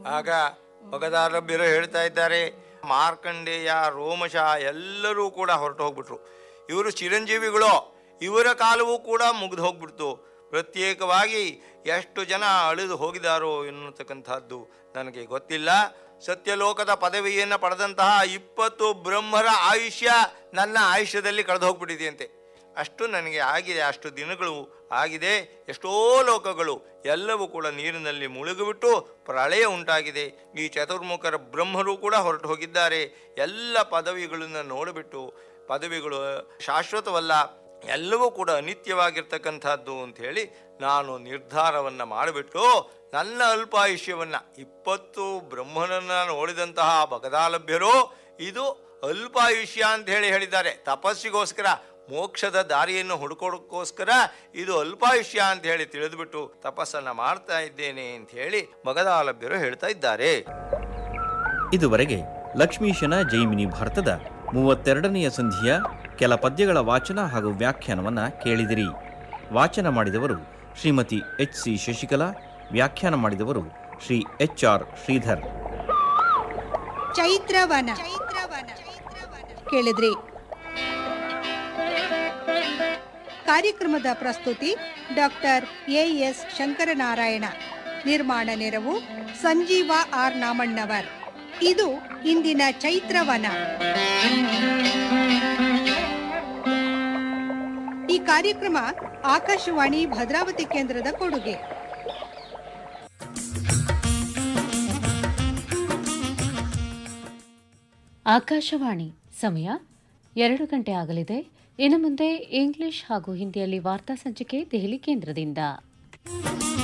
ಆಗ ಭಗದಾರಭ್ಯರು ಹೇಳ್ತಾ ಇದ್ದಾರೆ ಮಾರ್ಕಂಡೇಯ ರೋಮಶ ಎಲ್ಲರೂ ಕೂಡ ಹೊರಟು ಹೋಗ್ಬಿಟ್ರು ಇವರು ಚಿರಂಜೀವಿಗಳು ಇವರ ಕಾಲವೂ ಕೂಡ ಮುಗಿದು ಹೋಗ್ಬಿಡ್ತು ಪ್ರತ್ಯೇಕವಾಗಿ ಎಷ್ಟು ಜನ ಅಳಿದು ಹೋಗಿದಾರೋ ಎನ್ನುತಕ್ಕಂಥದ್ದು ನನಗೆ ಗೊತ್ತಿಲ್ಲ ಸತ್ಯಲೋಕದ ಪದವಿಯನ್ನು ಪಡೆದಂತಹ ಇಪ್ಪತ್ತು ಬ್ರಹ್ಮರ ಆಯುಷ್ಯ ನನ್ನ ಆಯುಷ್ಯದಲ್ಲಿ ಕಳೆದು ಹೋಗ್ಬಿಟ್ಟಿದೆಯಂತೆ ಅಷ್ಟು ನನಗೆ ಆಗಿದೆ ಅಷ್ಟು ದಿನಗಳು ಆಗಿದೆ ಎಷ್ಟೋ ಲೋಕಗಳು ಎಲ್ಲವೂ ಕೂಡ ನೀರಿನಲ್ಲಿ ಮುಳುಗಿಬಿಟ್ಟು ಪ್ರಳಯ ಉಂಟಾಗಿದೆ ಈ ಚತುರ್ಮುಖರ ಬ್ರಹ್ಮರು ಕೂಡ ಹೊರಟು ಹೋಗಿದ್ದಾರೆ ಎಲ್ಲ ಪದವಿಗಳನ್ನು ನೋಡಿಬಿಟ್ಟು ಪದವಿಗಳು ಶಾಶ್ವತವಲ್ಲ ಎಲ್ಲವೂ ಕೂಡ ಅನಿತ್ಯವಾಗಿರ್ತಕ್ಕಂಥದ್ದು ಅಂತ ಹೇಳಿ ನಾನು ನಿರ್ಧಾರವನ್ನು ಮಾಡಿಬಿಟ್ಟು ನನ್ನ ಅಲ್ಪಾಯುಷ್ಯವನ್ನು ಇಪ್ಪತ್ತು ಬ್ರಹ್ಮನನ್ನು ನೋಡಿದಂತಹ ಭಗದಾಲಭ್ಯರು ಇದು ಅಲ್ಪಾಯುಷ್ಯ ಅಂತ ಹೇಳಿ ಹೇಳಿದ್ದಾರೆ ತಪಸ್ಸಿಗೋಸ್ಕರ ಮೋಕ್ಷದ ದಾರಿಯನ್ನು ಹುಡುಕೋದಕ್ಕೋಸ್ಕರ ಇದು ಅಲ್ಪಾಯುಷ್ಯ ಅಂತ ಹೇಳಿ ತಿಳಿದುಬಿಟ್ಟು ತಪಸ್ಸನ್ನು ಮಾಡ್ತಾ ಇದ್ದೇನೆ ಅಂತ ಹೇಳಿ ಭಗದಾಲಭ್ಯರು ಹೇಳ್ತಾ ಇದ್ದಾರೆ ಇದುವರೆಗೆ ಲಕ್ಷ್ಮೀಶನ ಜೈಮಿನಿ ಭಾರತದ ಮೂವತ್ತೆರಡನೆಯ ಸಂಧಿಯ ಕೆಲ ಪದ್ಯಗಳ ವಾಚನ ಹಾಗೂ ವ್ಯಾಖ್ಯಾನವನ್ನ ಕೇಳಿದಿರಿ ವಾಚನ ಮಾಡಿದವರು ಶ್ರೀಮತಿ ಎಚ್ ಸಿ ಶಶಿಕಲಾ ವ್ಯಾಖ್ಯಾನ ಮಾಡಿದವರು ಶ್ರೀ ಎಚ್ ಆರ್ ಶ್ರೀಧರ್ ಚೈತ್ರವನ ಕೇಳಿದ್ರಿ ಕಾರ್ಯಕ್ರಮದ ಪ್ರಸ್ತುತಿ ಡಾಕ್ಟರ್ ಎ ಎಸ್ ಶಂಕರನಾರಾಯಣ ನಿರ್ಮಾಣ ನೆರವು ಸಂಜೀವ ಆರ್ ನಾಮಣ್ಣವರ್ ಇದು ಇಂದಿನ ಚೈತ್ರವನ ಈ ಕಾರ್ಯಕ್ರಮ ಆಕಾಶವಾಣಿ ಭದ್ರಾವತಿ ಕೇಂದ್ರದ ಕೊಡುಗೆ ಆಕಾಶವಾಣಿ ಸಮಯ ಎರಡು ಗಂಟೆ ಆಗಲಿದೆ ಇನ್ನು ಮುಂದೆ ಇಂಗ್ಲಿಷ್ ಹಾಗೂ ಹಿಂದಿಯಲ್ಲಿ ವಾರ್ತಾ ಸಂಚಿಕೆ ದೆಹಲಿ ಕೇಂದ್ರದಿಂದ